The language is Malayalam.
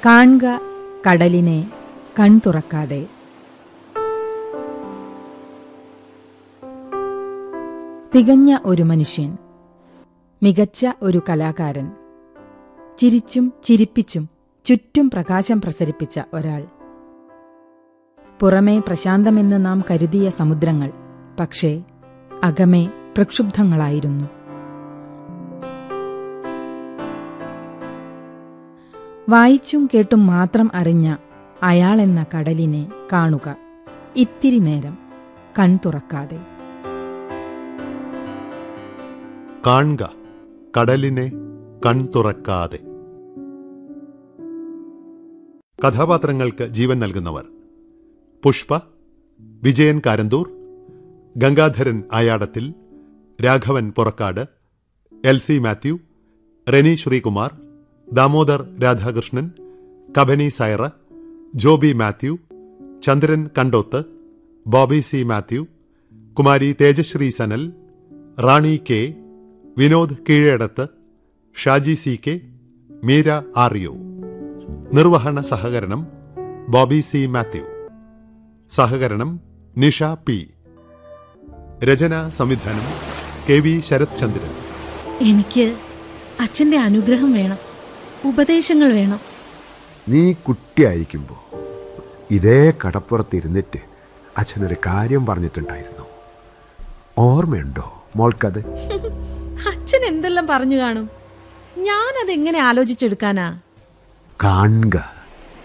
കാൺക കടലിനെ കൺ തുറക്കാതെ തികഞ്ഞ ഒരു മനുഷ്യൻ മികച്ച ഒരു കലാകാരൻ ചിരിച്ചും ചിരിപ്പിച്ചും ചുറ്റും പ്രകാശം പ്രസരിപ്പിച്ച ഒരാൾ പുറമേ പ്രശാന്തമെന്ന് നാം കരുതിയ സമുദ്രങ്ങൾ പക്ഷേ അകമേ പ്രക്ഷുബ്ധങ്ങളായിരുന്നു വായിച്ചും കേട്ടും മാത്രം അറിഞ്ഞ അയാളെന്ന കടലിനെ കാണുക ഇത്തിരി നേരം കൺ തുറക്കാതെ കാൺക കടലിനെ കൺ തുറക്കാതെ കഥാപാത്രങ്ങൾക്ക് ജീവൻ നൽകുന്നവർ പുഷ്പ വിജയൻ കാരന്തൂർ ഗംഗാധരൻ ആയാടത്തിൽ Raghavan Purakkad L C Mathew Reni Sreekumar Damodar Radhakrishnan Kabani Saira Joby Mathew Chandran Kandoth Bobby C Mathew Kumari Tejasree Sanal Rani K Vinod Keezhadath Shaji C K Meera ആറിയോ നിർവഹണ സഹകരണം ബോബി സി മാത്യു സഹകരണം നിഷ പി രചന സംവിധാനം കെ വി ശരത് ചന്ദ്രൻ എനിക്ക് അച്ഛന്റെ അനുഗ്രഹം വേണം ഉപദേശങ്ങൾ വേണം നീ കുട്ടിയായിരിക്കുമ്പോൾ ഇതേ കടപ്പുറത്തിരുന്നിട്ട് അച്ഛനൊരു കാര്യം പറഞ്ഞിട്ടുണ്ടായിരുന്നു ഓർമ്മയുണ്ടോ മോൾക്കത് അച്ഛൻ എന്തെല്ലാം പറഞ്ഞു കാണും ഞാൻ അതെങ്ങനെ ആലോചിച്ചെടുക്കാനാ കാണുക